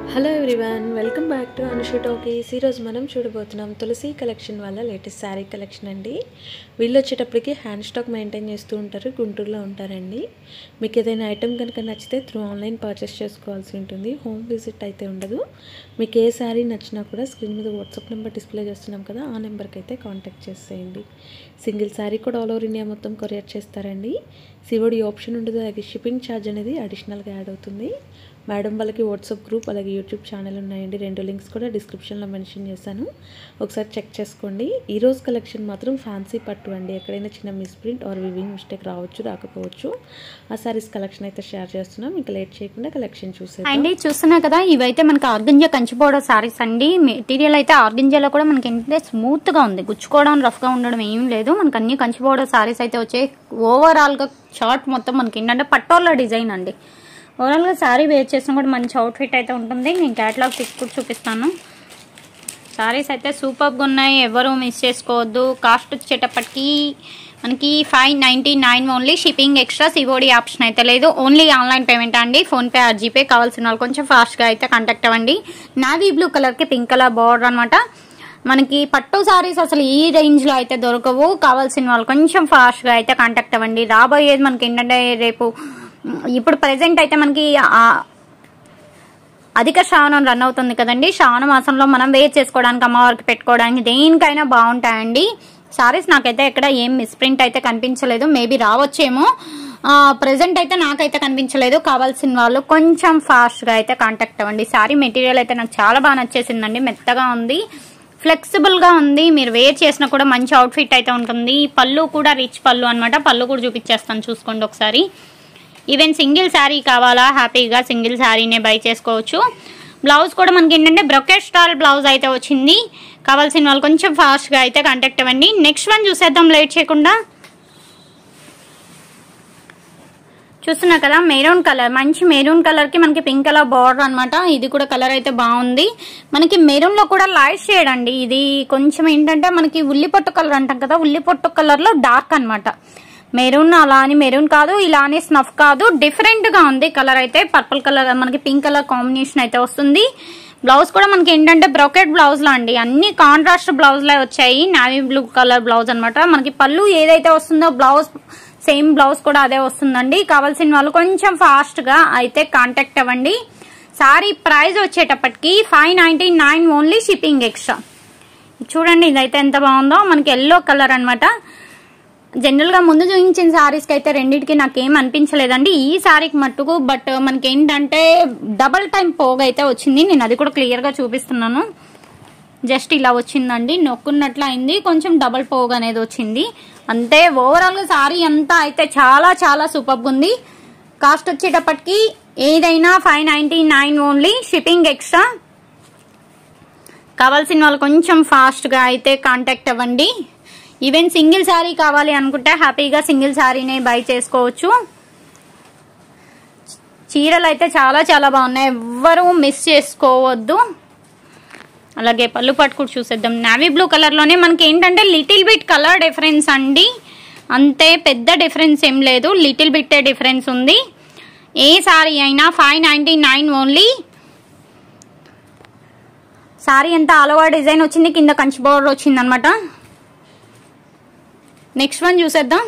hello everyone welcome back to Anushu talkies ఈరోజు మనం చూడబోతున్నాం తులసి కలెక్షన్ వల్ల లేటెస్ట్ శారీ కలెక్షన్ అండి వీళ్ళు వచ్చేటప్పటికి హ్యాండ్ స్టాక్ మెయింటైన్ చేస్తూ ఉంటారు గుంటూరులో ఉంటారండి మీకు ఏదైనా ఐటెం కనుక నచ్చితే త్రూ ఆన్లైన్ పర్చేస్ చేసుకోవాల్సి ఉంటుంది హోమ్ విజిట్ అయితే ఉండదు మీకు ఏ శారీ నచ్చినా కూడా స్క్రీన్ మీద వాట్సాప్ నెంబర్ డిస్ప్లే చేస్తున్నాం కదా ఆ నెంబర్కి అయితే కాంటాక్ట్ చేసేయండి సింగిల్ శారీ కూడా ఆల్ ఓవర్ ఇండియా మొత్తం కొరియర్ చేస్తారండి సివోడి ఆప్షన్ ఉండదు అలాగే షిప్పింగ్ ఛార్జ్ అనేది అడిషనల్గా యాడ్ అవుతుంది మేడం వాళ్ళకి వాట్సాప్ గ్రూప్ అలాగే యూట్యూబ్ ఛానల్ ఉన్నాయండి రెండు లింక్స్ కూడా డిస్క్రిప్షన్లో మెన్షన్ చేశాను ఒకసారి చెక్ చేసుకోండి ఈ రోజు కలెక్షన్ మాత్రం ఫ్యాన్సీ పట్టు అండి ఎక్కడైనా చిన్న మిస్ప్రింట్ ఆర్ వివింగ్ మిస్టేక్ రావచ్చు రాకపోవచ్చు ఆ సారీస్ కలెక్షన్ అయితే షేర్ చేస్తున్నాం ఇంకా లేట్ చేయకుండా కలెక్షన్ చూసేద్దాం అండి చూస్తున్నా కదా ఇవైతే మనకి ఆర్గంజా కంచిపోవడం సారీస్ అండి మెటీరియల్ అయితే ఆర్గంజాలో కూడా మనకి ఏంటంటే స్మూత్ గా ఉంది గుచ్చుకోవడం రఫ్ గా ఉండడం ఏం లేదు మనకి అన్ని కంచిపోవడం సారీస్ అయితే వచ్చాయి ఓవరాల్ గా షార్ట్ మొత్తం మనకి ఏంటంటే పట్టోళ్ళ డిజైన్ అండి ఓవరాల్ గా సారీ వేర్ చేసిన కూడా మంచి అవుట్ఫిట్ అయితే ఉంటుంది నేను క్యాటలాగ్ పిక్ కూడా చూపిస్తాను సారీస్ అయితే సూపర్గా ఉన్నాయి ఎవరు మిస్ చేసుకోవద్దు కాస్ట్ వచ్చేటప్పటికి మనకి five ninety nine only shipping extra COD option అయితే లేదు ఓన్లీ ఆన్లైన్ పేమెంట్ అండి ఫోన్పే ఆర్ జీపే కావాల్సిన వాళ్ళు కొంచెం ఫాస్ట్గా అయితే కాంటాక్ట్ అవ్వండి నావీ బ్లూ కలర్కి పింక్ కలర్ బార్డర్ అనమాట మనకి పట్టు సారీస్ అసలు ఈ రేంజ్లో అయితే దొరకవు కావాల్సిన వాళ్ళు కొంచెం ఫాస్ట్గా అయితే కాంటాక్ట్ అవ్వండి రాబోయేది మనకి ఏంటంటే రేపు ఇప్పుడు ప్రజెంట్ అయితే మనకి ఆ అధిక శ్రావణం రన్ అవుతుంది కదండి శ్రావణ మాసంలో మనం వేర్ చేసుకోవడానికి అమ్మవారికి పెట్టుకోవడానికి దేనికైనా బాగుంటాయండి సారీస్ నాకైతే ఎక్కడ ఏం మిస్ప్రింట్ అయితే కనిపించలేదు మేబీ రావచ్చేమో ప్రజెంట్ అయితే నాకైతే కనిపించలేదు కావాల్సిన వాళ్ళు కొంచెం ఫాస్ట్గా అయితే కాంటాక్ట్ అవ్వండి సారీ మెటీరియల్ అయితే నాకు చాలా బాగా నచ్చేసిందండి మెత్తగా ఉంది ఫ్లెక్సిబుల్గా ఉంది మీరు వేర్ చేసినా కూడా మంచి అవుట్ఫిట్ అయితే ఉంటుంది పళ్ళు కూడా రిచ్ పళ్ళు అనమాట పళ్ళు కూడా చూపించేస్తాను చూసుకోండి ఒకసారి ఈవెన్ సింగిల్ శారీ కావాలా హ్యాపీగా సింగిల్ శారీనే బై చేసుకోవచ్చు బ్లౌజ్ కూడా మనకి ఏంటంటే బ్రొకెట్ స్టాల్ బ్లౌజ్ అయితే వచ్చింది కావాల్సిన వాళ్ళు కొంచెం ఫాస్ట్గా అయితే కాంటాక్ట్ అవ్వండి నెక్స్ట్ వన్ చూసేద్దాం లేట్ చేయకుండా చూస్తున్నా కదా మెరూన్ కలర్ మంచి మెరూన్ కలర్ కి మనకి పింక్ కలర్ బార్డర్ అనమాట ఇది కూడా కలర్ అయితే బాగుంది మనకి మెరూన్ లో కూడా లైట్ షేడ్ అండి ఇది కొంచెం ఏంటంటే మనకి ఉల్లిపొట్టు కలర్ అంటాం కదా ఉల్లిపొట్టు కలర్ లో డార్క్ అనమాట మెరూన్ అలా అని మెరూన్ కాదు ఇలా అని స్నఫ్ కాదు డిఫరెంట్ గా ఉంది కలర్ అయితే పర్పుల్ కలర్ మనకి పింక్ కలర్ కాంబినేషన్ అయితే వస్తుంది బ్లౌజ్ కూడా మనకి ఏంటంటే బ్రొకెట్ బ్లౌజ్ లా అండి అన్ని కాంట్రాస్ట్ బ్లౌజ్ లా వచ్చాయి నావీ బ్లూ కలర్ బ్లౌజ్ అనమాట మనకి పళ్ళు ఏదైతే వస్తుందో బ్లౌజ్ సేమ్ బ్లౌజ్ కూడా అదే వస్తుందండి కావాల్సిన వాళ్ళు కొంచెం ఫాస్ట్ గా అయితే కాంటాక్ట్ అవ్వండి సారీ ప్రైస్ వచ్చేటప్పటికి five ninety nine only shipping extra చూడండి ఇదైతే ఎంత బాగుందో మనకి ఎల్లో కలర్ అనమాట జనరల్ గా ముందు చూపించిన సారీస్ కి అయితే రెండింటికి నాకేం అనిపించలేదండి ఈ సారీకి మట్టుకు బట్ మనకి ఏంటంటే డబల్ టైం పోగ్ అయితే వచ్చింది నేను అది కూడా క్లియర్ గా చూపిస్తున్నాను జస్ట్ ఇలా వచ్చిందండి నొక్కున్నట్లు అయింది కొంచెం డబల్ పోగ్ అనేది వచ్చింది అంతే ఓవరాల్ గా సారీ అంతా అయితే చాలా చాలా సూపర్ ఉంది కాస్ట్ వచ్చేటప్పటికి ఏదైనా five ninety nine only shipping extra కావాల్సిన వాళ్ళు కొంచెం ఫాస్ట్గా అయితే కాంటాక్ట్ అవ్వండి ఈవెన్ సింగిల్ శారీ కావాలి అనుకుంటే హ్యాపీగా సింగిల్ శారీనే బై చేసుకోవచ్చు చీరలు అయితే చాలా చాలా బాగున్నాయి ఎవ్వరూ మిస్ చేసుకోవద్దు అలాగే పళ్ళు పట్టుకుడు చూసేద్దాం నావీ బ్లూ కలర్లోనే మనకి ఏంటంటే లిటిల్ బిట్ కలర్ డిఫరెన్స్ అండి అంతే పెద్ద డిఫరెన్స్ ఏం లేదు లిటిల్ బిట్టే డిఫరెన్స్ ఉంది ఏ సారీ అయినా five ninety nine only sari అంతా ఆల్ ఓవర్ డిజైన్ వచ్చింది కింద కంచి బోర్డర్ వచ్చింది అనమాట నెక్స్ట్ వన్ చూసేద్దాం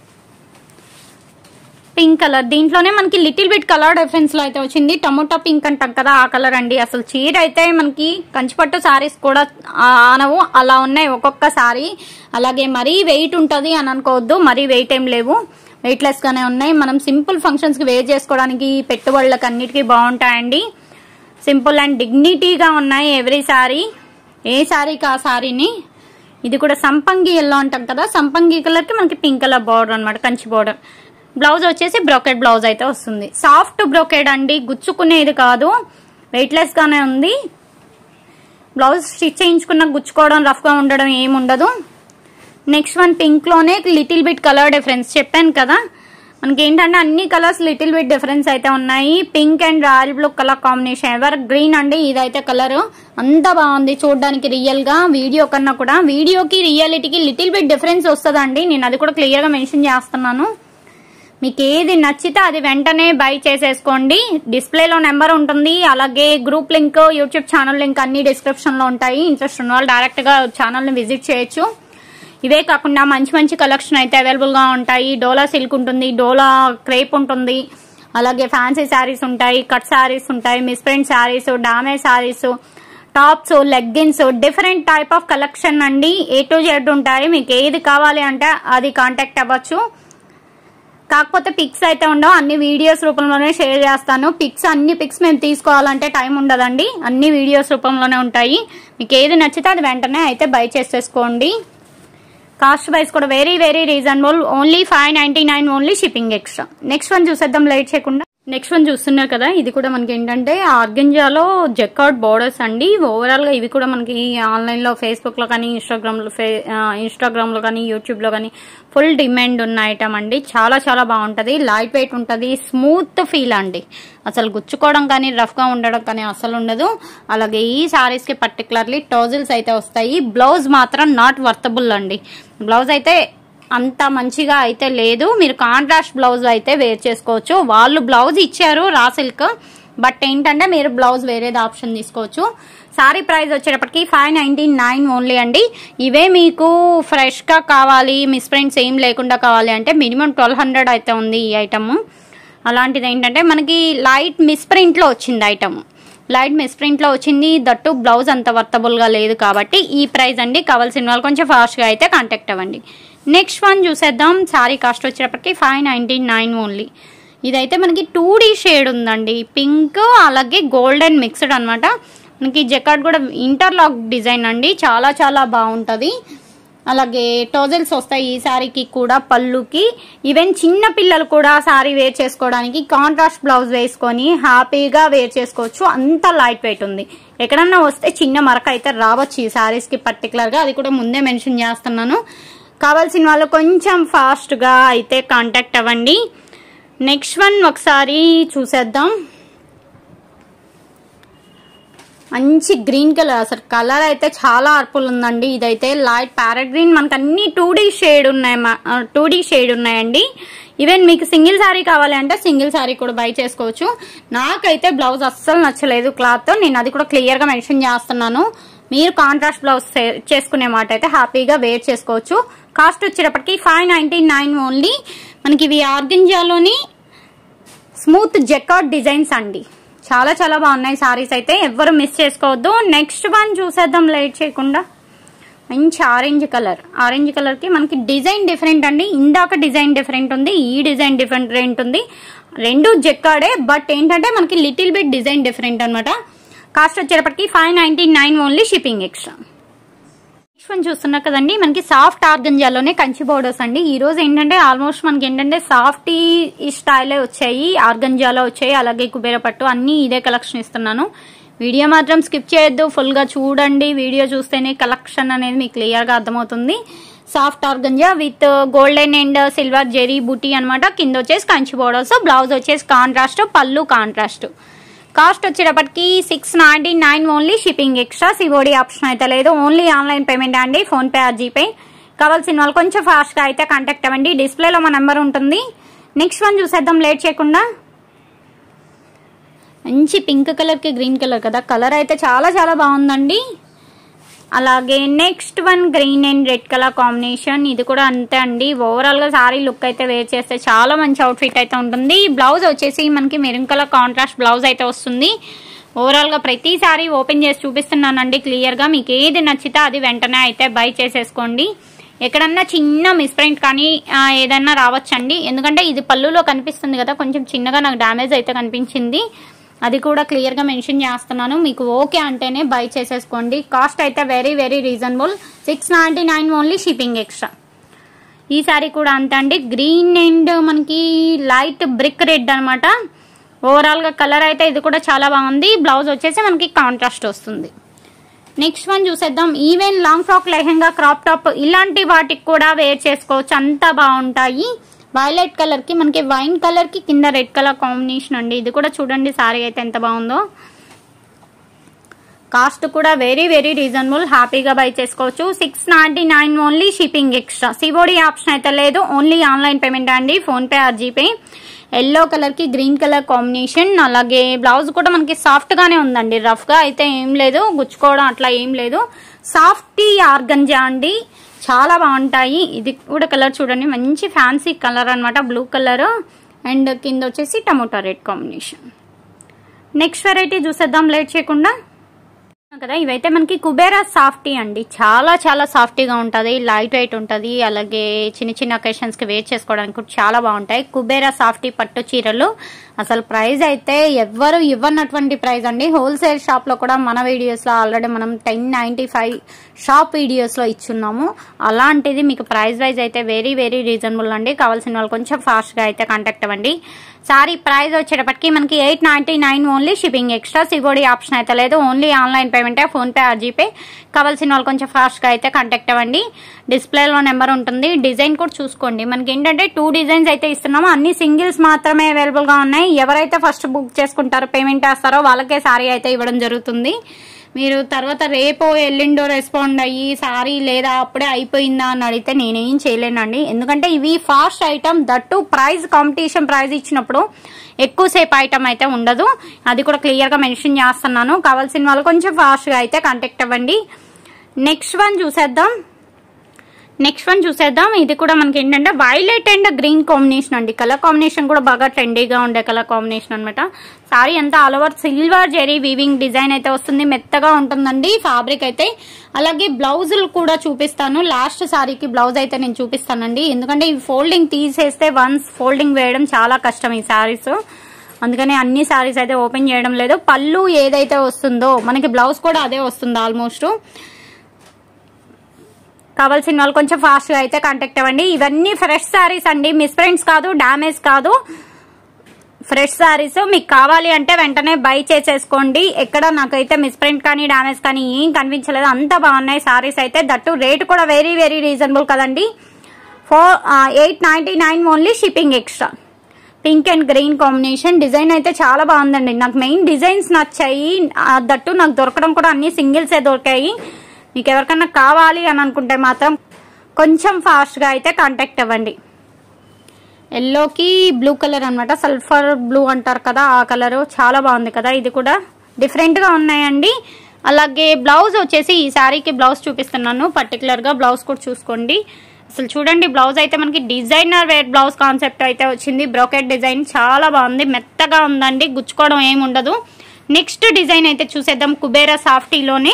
పింక్ కలర్ దీంట్లోనే మనకి లిటిల్ బిట్ కలర్ డిఫరెన్స్ లో అయితే వచ్చింది టమోటా పింక్ అంటాం కదా ఆ కలర్ అండి అసలు చీర అయితే మనకి కంచిపట్టు సారీస్ కూడా ఆనవు అలా ఉన్నాయి ఒక్కొక్క సారీ అలాగే మరీ వెయిట్ ఉంటుంది అని అనుకోవద్దు మరీ వెయిట్ ఏం లేవు వెయిట్లెస్ గానే ఉన్నాయి మనం సింపుల్ ఫంక్షన్స్ కి వేర్ చేసుకోవడానికి పెట్టుబడులకు అన్నిటికీ బాగుంటాయండి సింపుల్ అండ్ డిగ్నిటీగా ఉన్నాయి ఎవ్రీ సారీ ఏ సారీకి ఆ సారీని ఇది కూడా సంపంగి ఎల్లో అంటాం కదా సంపంగి కలర్ కి మనకి పింక్ కలర్ బార్డర్ అనమాట కంచి బార్డర్ బ్లౌజ్ వచ్చేసి బ్రోకెడ్ బ్లౌజ్ అయితే వస్తుంది సాఫ్ట్ బ్రోకెడ్ అండి గుచ్చుకునేది కాదు వెయిట్లెస్ గానే ఉంది బ్లౌజ్ స్టిచ్ చేయించుకున్న గుచ్చుకోవడం రఫ్ గా ఉండడం ఏమి ఉండదు నెక్స్ట్ వన్ పింక్ లోనే లిటిల్ బిట్ కలర్ డిఫరెన్స్ చెప్పాను కదా మనకి ఏంటంటే అన్ని కలర్స్ లిటిల్ బిట్ డిఫరెన్స్ అయితే ఉన్నాయి pink and royal blue colour combination evergreen అండి ఇదైతే కలర్ అంత బాగుంది చూడడానికి రియల్ గా వీడియో కన్నా కూడా వీడియోకి రియాలిటీకి లిటిల్ బిట్ డిఫరెన్స్ వస్తుందండి నేను అది కూడా క్లియర్ గా మెన్షన్ చేస్తున్నాను మీకు ఏది నచ్చితే అది వెంటనే బై చేసేసుకోండి డిస్ప్లేలో నెంబర్ ఉంటుంది అలాగే group link YouTube channel link అన్ని డిస్క్రిప్షన్లో ఉంటాయి ఇంట్రెస్ట్ ఉన్న వాళ్ళు డైరెక్ట్గా ఛానల్ని విజిట్ చేయొచ్చు ఇవే కాకుండా మంచి మంచి కలెక్షన్ అయితే అవైలబుల్గా ఉంటాయి డోలా సిల్క్ ఉంటుంది డోలా క్రేప్ ఉంటుంది అలాగే ఫ్యాన్సీ శారీస్ ఉంటాయి కట్ శారీస్ ఉంటాయి మిస్ప్రింట్ శారీస్ డామే sarees tops leggings different type of collection అండి ఏ టు జెడ్ ఉంటాయి మీకు ఏది కావాలి అంటే అది కాంటాక్ట్ అవ్వచ్చు కాకపోతే పిక్స్ అయితే ఉండవు అన్ని వీడియోస్ రూపంలోనే షేర్ చేస్తాను పిక్స్ అన్ని పిక్స్ మేము తీసుకోవాలంటే టైం ఉండదండి అన్ని వీడియోస్ రూపంలోనే ఉంటాయి మీకు ఏది నచ్చితే అది వెంటనే అయితే బై చేసేసుకోండి కాస్ట్ వైజ్ కూడా very very reasonable only five ninety nine only shipping extra next one చూసేద్దాం లేట్ చేయకుండా నెక్స్ట్ వన్ చూస్తున్నారు కదా ఇది కూడా మనకి ఏంటంటే ఆర్గంజాలో జెక్అవుట్ బోర్డర్స్ అండి ఓవరాల్ గా ఇవి కూడా మనకి ఆన్లైన్ లో ఫేస్బుక్ లో కానీ ఇన్స్టాగ్రామ్ లో ఇన్స్టాగ్రామ్ లో కానీ యూట్యూబ్ లో కానీ ఫుల్ డిమాండ్ ఉన్న ఐటమ్ అండి చాలా చాలా బాగుంటది లైట్ వెయిట్ ఉంటది స్మూత్ ఫీల్ అండి అసలు గుచ్చుకోవడం కానీ రఫ్ గా ఉండడం కానీ అసలు ఉండదు అలాగే ఈ సారీస్ కి పర్టికులర్లీ టోజిల్స్ అయితే వస్తాయి బ్లౌజ్ మాత్రం నాట్ వర్తబుల్ అండి బ్లౌజ్ అయితే అంత మంచిగా అయితే లేదు మీరు కాంట్రాస్ట్ బ్లౌజ్ అయితే వేర్ చేసుకోవచ్చు వాళ్ళు బ్లౌజ్ ఇచ్చారు రా సిల్క్ బట్ ఏంటంటే మీరు బ్లౌజ్ వేరేది ఆప్షన్ తీసుకోవచ్చు సారీ ప్రైస్ వచ్చేటప్పటికి ఫైవ్ నైన్టీ నైన్ ఓన్లీ అండి ఇవే మీకు ఫ్రెష్గా కావాలి మిస్ప్రింట్స్ ఏం లేకుండా కావాలి అంటే మినిమం ట్వెల్వ్ హండ్రెడ్ అయితే ఉంది ఈ ఐటమ్ అలాంటిది ఏంటంటే మనకి లైట్ మిస్ప్రింట్లో వచ్చింది ఐటమ్ లైట్ మిస్ప్రింట్లో వచ్చింది దట్టు బ్లౌజ్ అంత వర్తబుల్గా లేదు కాబట్టి ఈ ప్రైస్ అండి కావాల్సిన వాళ్ళు కొంచెం ఫాస్ట్గా అయితే కాంటాక్ట్ అవ్వండి నెక్స్ట్ వన్ చూసేద్దాం సారీ కాస్ట్ వచ్చేటప్పటికి ఫైవ్ నైంటీ నైన్ ఓన్లీ ఇదైతే మనకి టూ డీ షేడ్ ఉందండి పింక్ అలాగే గోల్డెన్ మిక్స్డ్ అనమాట మనకి జకాట్ కూడా ఇంటర్లాక్ డిజైన్ అండి చాలా చాలా బాగుంటుంది అలాగే టోజల్స్ వస్తాయి ఈ శారీకి కూడా పళ్ళుకి ఈవెన్ చిన్న పిల్లలు కూడా శారీ వేర్ చేసుకోవడానికి కాంట్రాస్ట్ బ్లౌజ్ వేసుకొని హ్యాపీగా వేర్ చేసుకోవచ్చు అంత లైట్ వెయిట్ ఉంది ఎక్కడన్నా వస్తే చిన్న మరక అయితే రావచ్చు ఈ శారీస్కి పర్టికులర్గా అది కూడా ముందే మెన్షన్ చేస్తున్నాను కావాల్సిన వాళ్ళు కొంచెం ఫాస్ట్గా అయితే కాంటాక్ట్ అవ్వండి నెక్స్ట్ వన్ ఒకసారి చూసేద్దాం మంచి గ్రీన్ కలర్ అసలు కలర్ అయితే చాలా అర్పుల్ ఉందండి ఇదైతే లైట్ ప్యారెట్ గ్రీన్ మనకు అన్ని టూ డీ షేడ్ ఉన్నాయి టూ డీ షేడ్ ఉన్నాయండి ఈవెన్ మీకు సింగిల్ శారీ కావాలి అంటే సింగిల్ శారీ కూడా బై చేసుకోవచ్చు నాకైతే బ్లౌజ్ అస్సలు నచ్చలేదు క్లాత్ నేను అది కూడా క్లియర్గా మెన్షన్ చేస్తున్నాను మీరు కాంట్రాస్ట్ బ్లౌజ్ చేసుకునే మాట అయితే హ్యాపీగా వేర్ చేసుకోవచ్చు కాస్ట్ వచ్చేటప్పటికి ఫైవ్ నైన్టీ నైన్ ఓన్లీ మనకి ఇవి ఆర్గంజాలోని స్మూత్ జెకాట్ డిజైన్స్ అండి చాలా చాలా బాగున్నాయి సారీస్ అయితే ఎవ్వరు మిస్ చేసుకోవద్దు నెక్స్ట్ వన్ చూసేద్దాం లేట్ చేయకుండా మంచి ఆరెంజ్ కలర్ ఆరెంజ్ కలర్ కి మనకి డిజైన్ డిఫరెంట్ అండి ఇందాక డిజైన్ డిఫరెంట్ ఉంది ఈ డిజైన్ డిఫరెంట్ ఉంది రెండు జెక్కాడే బట్ ఏంటంటే మనకి లిటిల్ బిట్ డిజైన్ డిఫరెంట్ అనమాట కాస్ట్ వచ్చేటప్పటికి five ninety nine only shipping extra next one చూస్తున్నారు కదండి మనకి సాఫ్ట్ ఆర్గంజాలోనే కంచి బోర్డర్స్ అండి ఈ రోజు ఏంటంటే ఆల్మోస్ట్ మనకి ఏంటంటే సాఫ్ట్ ఈ స్టైలే వచ్చాయి ఆర్గంజాలో వచ్చాయి అలాగే కుబేర పట్టు అన్ని ఇదే కలెక్షన్ ఇస్తున్నాను వీడియో మాత్రం స్కిప్ చేయొద్దు ఫుల్గా చూడండి వీడియో చూస్తేనే కలెక్షన్ అనేది మీకు క్లియర్గా అర్థమవుతుంది soft organza with golden and silver zari buti అనమాట కింద వచ్చేసి కంచి బోర్డర్స్ బ్లౌజ్ వచ్చేసి కాంట్రాస్ట్ పళ్ళు కాంట్రాస్ట్ కాస్ట్ వచ్చేటప్పటికి six ninety nine only shipping extra COD option అయితే లేదు ఓన్లీ ఆన్లైన్ పేమెంట్ అండి ఫోన్పే ఆర్ జీపే కావాల్సిన వాళ్ళు కొంచెం ఫాస్ట్గా అయితే కాంటాక్ట్ అవ్వండి డిస్ప్లేలో మా నెంబర్ ఉంటుంది నెక్స్ట్ వన్ చూసేద్దాం లేట్ చేయకుండా మంచి పింక్ కలర్కి గ్రీన్ కలర్ కదా కలర్ అయితే చాలా చాలా బాగుందండి అలాగే next one green and red colour combination ఇది కూడా అంతే అండి ఓవరాల్ గా సారీ లుక్ అయితే వేర్ చేస్తే చాలా మంచి అవుట్ఫిట్ అయితే ఉంటుంది బ్లౌజ్ వచ్చేసి మనకి మెరూన్ కలర్ కాంట్రాస్ట్ బ్లౌజ్ అయితే వస్తుంది ఓవరాల్ గా ప్రతి సారీ ఓపెన్ చేసి చూపిస్తున్నానండి క్లియర్ గా మీకు ఏది నచ్చితే అది వెంటనే అయితే బై చేసేసుకోండి ఎక్కడన్నా చిన్న మిస్ప్రింట్ కానీ ఆ, ఏదైనా రావచ్చండి ఎందుకంటే ఇది పళ్ళులో కనిపిస్తుంది కదా కొంచెం చిన్నగా నాకు డ్యామేజ్ అయితే కనిపించింది అది కూడా క్లియర్గా మెన్షన్ చేస్తున్నాను మీకు ఓకే అంటేనే బై చేసేసుకోండి కాస్ట్ అయితే very very reasonable six ninety nine only shipping extra ఈ సారీ కూడా అంతే అండి గ్రీన్ అండ్ మనకి లైట్ బ్రిక్ రెడ్ అనమాట ఓవరాల్గా కలర్ అయితే ఇది కూడా చాలా బాగుంది బ్లౌజ్ వచ్చేసి మనకి కాంట్రాస్ట్ వస్తుంది నెక్స్ట్ వన్ చూసేద్దాం even long frock lehenga crop top ఇలాంటి వాటికి కూడా వేర్ చేసుకోవచ్చు అంత బాగుంటాయి వైలెట్ కలర్ కి మనకి వైన్ కలర్ కి కింద రెడ్ కలర్ కాంబినేషన్ అండి ఇది కూడా చూడండి సారీ అయితే ఎంత బాగుందో కాస్ట్ కూడా వెరీ వెరీ రీజనబుల్ హ్యాపీగా బై చేసుకోవచ్చు six ninety nine only shipping extra COD option అయితే లేదు ఓన్లీ ఆన్లైన్ పేమెంట్ అండి PhonePe or GPay yellow colour కి గ్రీన్ కలర్ కాంబినేషన్ అలాగే బ్లౌజ్ కూడా మనకి సాఫ్ట్ గానే ఉందండి రఫ్ గా అయితే ఏం లేదు గుచ్చుకోవడం అట్లా ఏం లేదు సాఫ్టీ ఆర్గంజా అండి చాలా బాగుంటాయి ఇది కూడా కలర్ చూడండి మంచి ఫ్యాన్సీ కలర్ అన్నమాట బ్లూ కలర్ అండ్ కింద వచ్చేసి tomato red combination next variety చూసేద్దాం లేట్ చేయకుండా కదా ఇవైతే మనకి కుబేరా సాఫ్టీ అండి చాలా చాలా సాఫ్టీగా ఉంటుంది లైట్ వెయిట్ ఉంటుంది అలాగే చిన్న చిన్న ఒకేషన్స్కి వేర్ చేసుకోవడానికి కూడా చాలా బాగుంటాయి కుబేరా సాఫ్టీ పట్టు చీరలు అసలు ప్రైస్ అయితే ఎవ్వరు ఇవ్వనటువంటి ప్రైస్ అండి హోల్సేల్ షాప్లో కూడా మన వీడియోస్లో ఆల్రెడీ మనం టెన్ నైంటీ ఫైవ్ షాప్ వీడియోస్లో ఇచ్చున్నాము అలాంటిది మీకు ప్రైస్ వైజ్ అయితే వెరీ వెరీ రీజనబుల్ అండి కావాల్సిన వాళ్ళు కొంచెం ఫాస్ట్గా అయితే కాంటాక్ట్ అవ్వండి సారీ ప్రైస్ వచ్చేటప్పటికి మనకి eight ninety nine only shipping extra COD option అయితే లేదు ఓన్లీ ఆన్లైన్ పేమెంటే ఫోన్పే ఆర్ జీపే కావాల్సిన వాళ్ళు కొంచెం ఫాస్ట్గా అయితే కాంటాక్ట్ అవ్వండి డిస్ప్లేలో నెంబర్ ఉంటుంది డిజైన్ కూడా చూసుకోండి మనకి ఏంటంటే టూ డిజైన్స్ అయితే ఇస్తున్నాము అన్ని సింగిల్స్ మాత్రమే అవైలబుల్గా ఉన్నాయి ఎవరైతే ఫస్ట్ బుక్ చేసుకుంటారో పేమెంట్ వేస్తారో వాళ్ళకే సారీ అయితే ఇవ్వడం జరుగుతుంది మీరు తర్వాత రేపో ఎల్లుండో రెస్పాండ్ అయ్యి సారీ లేదా అప్పుడే అయిపోయిందా అని అడిగితే నేనేం చేయలేనండి ఎందుకంటే ఇవి fast item that price competition price ఇచ్చినప్పుడు ఎక్కువసేపు ఐటమ్ అయితే ఉండదు అది కూడా క్లియర్గా మెన్షన్ చేస్తున్నాను కావాల్సిన వాళ్ళు కొంచెం ఫాస్ట్గా అయితే కాంటాక్ట్ అవ్వండి నెక్స్ట్ వన్ చూసేద్దాం నెక్స్ట్ వన్ చూసేద్దాం ఇది కూడా మనకి ఏంటంటే వైలెట్ అండ్ గ్రీన్ కాంబినేషన్ అండి కలర్ కాంబినేషన్ కూడా బాగా ట్రెండీగా ఉండే కలర్ కాంబినేషన్ అనమాట సారీ అంతా all over silver zari weaving design అయితే వస్తుంది మెత్తగా ఉంటుందండి ఫ్యాబ్రిక్ అయితే అలాగే బ్లౌజులు కూడా చూపిస్తాను లాస్ట్ సారీకి బ్లౌజ్ అయితే నేను చూపిస్తానండి ఎందుకంటే ఈ ఫోల్డింగ్ తీసేస్తే వన్స్ ఫోల్డింగ్ వేయడం చాలా కష్టం ఈ సారీస్ అందుకని అన్ని సారీస్ అయితే ఓపెన్ చేయడం లేదు పళ్ళు ఏదైతే వస్తుందో మనకి బ్లౌజ్ కూడా అదే వస్తుంది ఆల్మోస్ట్ కావాల్సిన వాళ్ళు కొంచెం ఫాస్ట్గా అయితే కాంటాక్ట్ అవ్వండి ఇవన్నీ ఫ్రెష్ శారీస్ అండి మిస్ప్రింట్స్ కాదు డ్యామేజ్ కాదు ఫ్రెష్ శారీస్ మీకు కావాలి అంటే వెంటనే బై చేసేసుకోండి ఎక్కడ నాకైతే మిస్ప్రింట్ కానీ డ్యామేజ్ కానీ ఏం కనిపించలేదు అంత బాగున్నాయి శారీస్ అయితే దట్టు రేట్ కూడా వెరీ వెరీ రీజనబుల్ కదండి four eight ninety nine only shipping extra pink and green combination design అయితే చాలా బాగుందండి నాకు మెయిన్ డిజైన్స్ నచ్చాయి ఆ, దట్టు నాకు దొరకడం కూడా అన్ని సింగిల్సే దొరికాయి మీకు ఎవరికన్నా కావాలి అని అనుకుంటే మాత్రం కొంచెం ఫాస్ట్గా అయితే కాంటాక్ట్ అవ్వండి ఎల్లోకి బ్లూ కలర్ అన్నమాట సల్ఫర్ బ్లూ అంటారు కదా ఆ కలర్ చాలా బాగుంది కదా ఇది కూడా డిఫరెంట్గా ఉన్నాయండి అలాగే బ్లౌజ్ వచ్చేసి ఈ శారీకి బ్లౌజ్ చూపిస్తున్నాను పర్టికులర్గా బ్లౌజ్ కూడా చూసుకోండి అసలు చూడండి బ్లౌజ్ అయితే మనకి డిజైనర్ వేర్ బ్లౌజ్ కాన్సెప్ట్ అయితే వచ్చింది బ్రోకెట్ డిజైన్ చాలా బాగుంది మెత్తగా ఉందండి గుచ్చుకోవడం ఏమి ఉండదు నెక్స్ట్ డిజైన్ అయితే చూసేద్దాం కుబేరా సాఫ్టీలోనే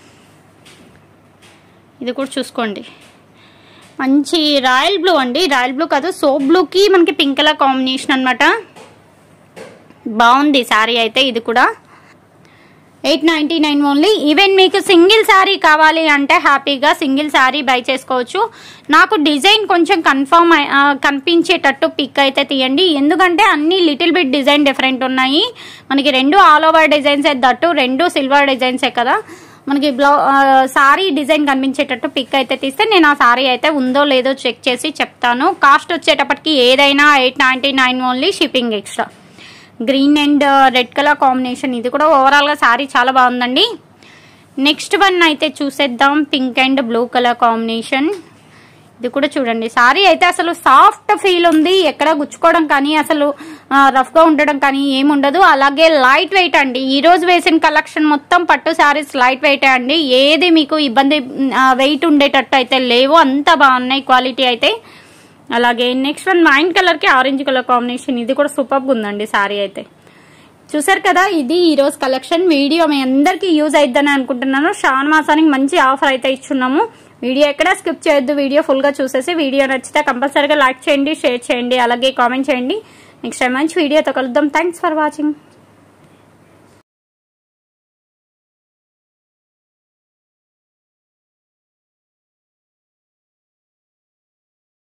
ఇది కూడా చూసుకోండి మంచి రాయల్ బ్లూ అండి రాయల్ బ్లూ కాదు సోప్ బ్లూకి మనకి పింక్ కలర్ కాంబినేషన్ అనమాట బాగుంది శారీ అయితే ఇది కూడా eight ninety nine only even మీకు సింగిల్ శారీ కావాలి అంటే హ్యాపీగా సింగిల్ శారీ బై చేసుకోవచ్చు నాకు డిజైన్ కొంచెం కన్ఫర్మ్ కనిపించేటట్టు పిక్ అయితే తీయండి ఎందుకంటే అన్ని లిటిల్ బిట్ డిజైన్ డిఫరెంట్ ఉన్నాయి మనకి రెండు ఆల్ ఓవర్ డిజైన్స్ దట్టు రెండు సిల్వర్ డిజైన్సే కదా మనకి బ్లౌ సారీ డిజైన్ కనిపించేటట్టు పిక్ అయితే తీస్తే నేను ఆ సారీ అయితే ఉందో లేదో చెక్ చేసి చెప్తాను కాస్ట్ వచ్చేటప్పటికి ఏదైనా eight ninety nine only shipping extra green and red colour combination ఇది కూడా ఓవరాల్గా సారీ చాలా బాగుందండి నెక్స్ట్ వన్ అయితే చూసేద్దాం pink and blue colour combination ఇది కూడా చూడండి సారీ అయితే అసలు సాఫ్ట్ ఫీల్ ఉంది ఎక్కడ గుచ్చుకోవడం కానీ అసలు రఫ్ గా ఉండడం కానీ ఏముండదు అలాగే లైట్ వెయిట్ అండి ఈ రోజు వేసిన కలెక్షన్ మొత్తం పట్టు సారీస్ లైట్ వెయిట్ అండి ఏది మీకు ఇబ్బంది వెయిట్ ఉండేటట్టు అయితే లేవు అంత బాగున్నాయి క్వాలిటీ అయితే అలాగే నెక్స్ట్ వన్ వైన్ కలర్ కి ఆరెంజ్ కలర్ కాంబినేషన్ ఇది కూడా సూపర్ ఉందండి సారీ అయితే చూసారు కదా ఇది ఈ రోజు కలెక్షన్ వీడియో మీ అందరికీ యూజ్ అయిద్దని అనుకుంటున్నాను శ్రావణ మాసానికి మంచి ఆఫర్ అయితే ఇచ్చున్నాము వీడియో ఎక్కడ స్కిప్ చేయొద్దు వీడియో ఫుల్ గా చూసేసి వీడియో నచ్చితే కంపల్సరీగా లైక్ చేయండి షేర్ చేయండి అలాగే కామెంట్ చేయండి నెక్స్ట్ టైం మంచి వీడియోతో కలుద్దాం థ్యాంక్స్ ఫర్ వాచింగ్